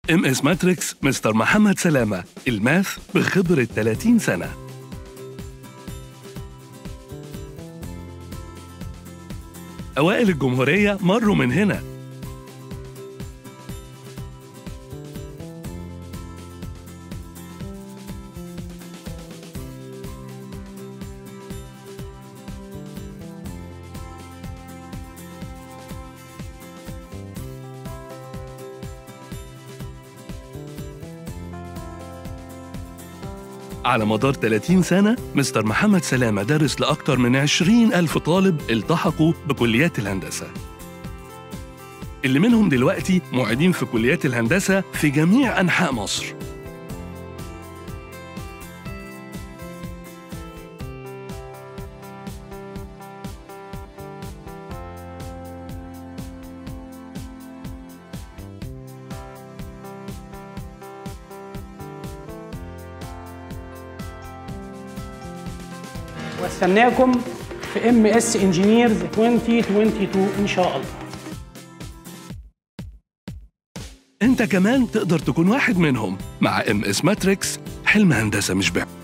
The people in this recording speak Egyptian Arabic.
ام اس ماتريكس مستر محمد سلامة الماث بخبرة 30 سنة أوائل الجمهورية مروا من هنا على مدار 30 سنة مستر محمد سلامة درس لأكثر من 20 ألف طالب التحقوا بكليات الهندسة اللي منهم دلوقتي معيدين في كليات الهندسة في جميع أنحاء مصر واستناكم في ام اس انجينيرز 2022 ان شاء الله أنت كمان تقدر تكون واحد منهم مع ام اس ماتريكس حلم هندسة مش بعيد